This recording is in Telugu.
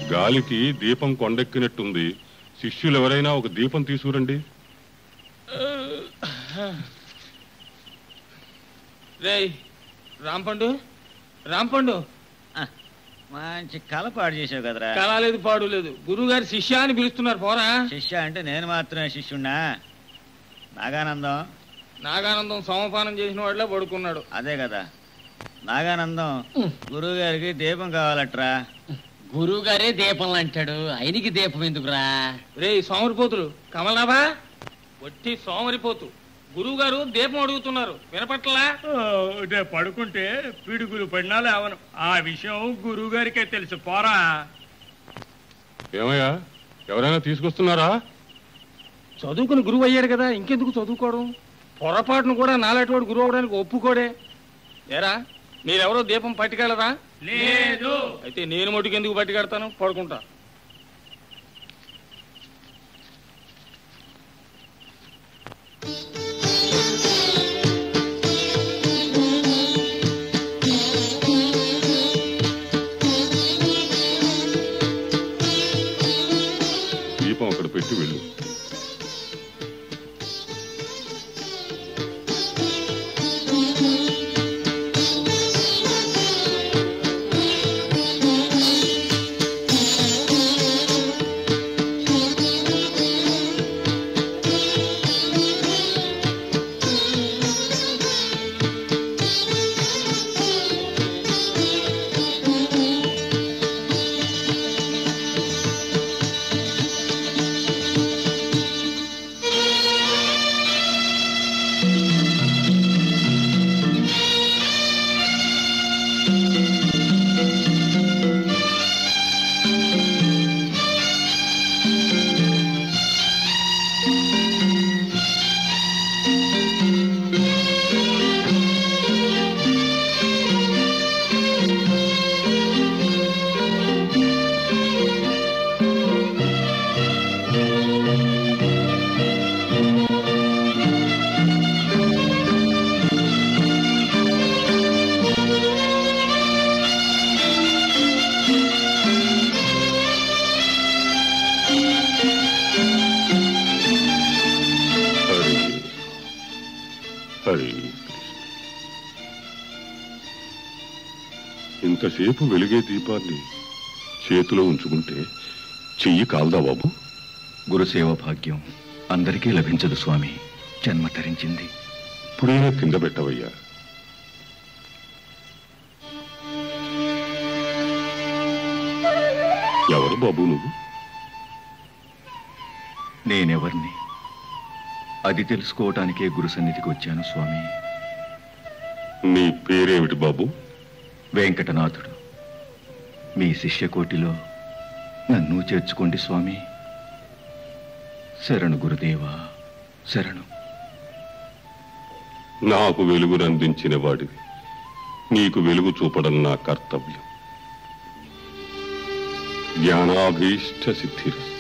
గాలికి దీపం కొండెక్కినట్టుంది శిష్యులు ఎవరైనా ఒక దీపం తీసుకురండి రేయ్ రాంపండు రాంపండు మంచి కళ పాడు చేసావు కదరా కళ లేదు పాడు లేదు గురువు గారి శిష్య అని పిలుస్తున్నారు పోరా శిష్య అంటే నేను మాత్రమే శిష్యున్నా నాగానందం నాగానందం సోమపానం చేసిన వాళ్ళ పడుకున్నాడు అదే కదా నాగానందం గురువు గారికి దీపం కావాలట్రా గురువు గారే దీపం అంటాడు ఆయనకి దీపం ఎందుకురా రేయ్ సోమరిపోతులు కమలాబా వట్టి సోమరిపోతు గురువు గారు దీపం అడుగుతున్నారు వినపట్లా నే పడుకుంటే పిడుగులు పడినా లేవను ఆ విషయం గురువు గారికే తెలుసు పోరా ఏమయ్యా ఎవరైనా తీసుకొస్తున్నారా చదువుకుని గురువు అయ్యాడు కదా ఇంకెందుకు చదువుకోవడం పొరపాటును కూడా నాలాంటి వాడు గురువు అవడానికి ఒప్పుకోడే ఏరా మీరెవరో దీపం పట్టుకెళ్ళరా లేదు అయితే నేను మటుకు ఎందుకు పట్టుకెడతాను పడుకుంటా దీపం అక్కడ పెట్టి వెళ్ళు హరి హరి ఇంతసేపు వెలిగే దీపాన్ని చేతిలో ఉంచుకుంటే చెయ్యి కాల్దా బాబు గురుసేవ భాగ్యం అందరికీ లభించదు స్వామి జన్మ తరించింది ఇప్పుడైనా కింద పెట్టవయ్యా ఎవరు బాబు నువ్వు నేనెవర్ని అది తెలుసుకోవటానికే గురు సన్నిధికి వచ్చాను స్వామి నీ పేరేమిటి బాబు వెంకటనాథుడు మీ శిష్యకోటిలో నన్ను చేర్చుకోండి స్వామి శరణు గురుదేవా శరణు నాకు వెలుగునందించిన వాడివి నీకు వెలుగు చూపడం నా కర్తవ్యం జ్ఞానాభీష్ట సిద్ధిరస్తు